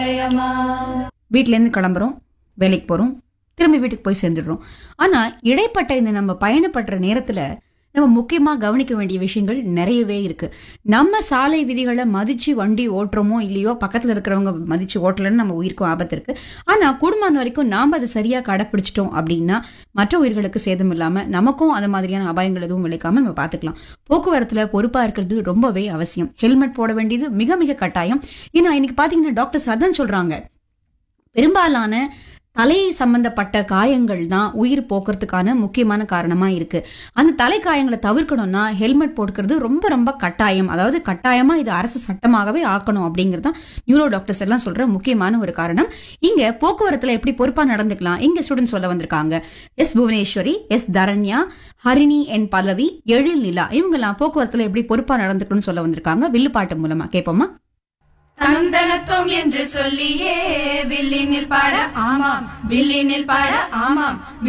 வீட்டிலேருந்து கிளம்புறோம் வேலைக்கு போகிறோம் திரும்பி வீட்டுக்கு போய் சேர்ந்துடுறோம் ஆனால் இடைப்பட்ட இந்த நம்ம பயணப்படுற நேரத்தில் நம்ம முக்கியமாக கவனிக்க வேண்டிய விஷயங்கள் நிறையவே இருக்கு நம்ம சாலை விதிகளை மதிச்சு வண்டி ஓட்டுறோமோ இல்லையோ பக்கத்தில் இருக்கிறவங்க மதிச்சு ஓட்டலன்னு நம்ம உயிருக்கும் ஆபத்து இருக்கு ஆனால் குடும்பம் வரைக்கும் நாம் அதை சரியாக கடைப்பிடிச்சிட்டோம் அப்படின்னா மற்ற உயிர்களுக்கு சேதம் இல்லாமல் நமக்கும் அது மாதிரியான அபாயங்கள் எதுவும் விளைக்காம நம்ம பார்த்துக்கலாம் போக்குவரத்துல பொறுப்பா இருக்கிறது ரொம்பவே அவசியம் ஹெல்மெட் போட வேண்டியது மிக மிக கட்டாயம் ஏன்னா இன்னைக்கு பாத்தீங்கன்னா டாக்டர் சதன் சொல்றாங்க பெரும்பாலான தலை சம்பந்தப்பட்ட காயங்கள் தான் உயிர் போக்குறதுக்கான முக்கியமான காரணமா இருக்கு அந்த தலை காயங்களை தவிர்க்கணும்னா ஹெல்மெட் போட்டுக்கிறது ரொம்ப ரொம்ப கட்டாயம் அதாவது கட்டாயமா இது அரசு சட்டமாகவே ஆக்கணும் அப்படிங்கிறது தான் நியூரோ டாக்டர்ஸ் எல்லாம் சொல்ற முக்கியமான ஒரு காரணம் இங்க போக்குவரத்துல எப்படி பொறுப்பா நடந்துக்கலாம் இங்க ஸ்டூடெண்ட்ஸ் சொல்ல வந்திருக்காங்க S Bhuvaneswari S Dharanya Harini N Pallavi Ezhil Nila இவங்கெல்லாம் போக்குவரத்துல எப்படி பொறுப்பா நடந்துக்கணும்னு சொல்ல வந்திருக்காங்க வில்லுப்பாட்டு மூலமா கேட்போமா தனந்தனத்தோம் என்று சொல்லியே வில்லினில் பாட ஆமாம் வில்லினில் பாட ஆமாம்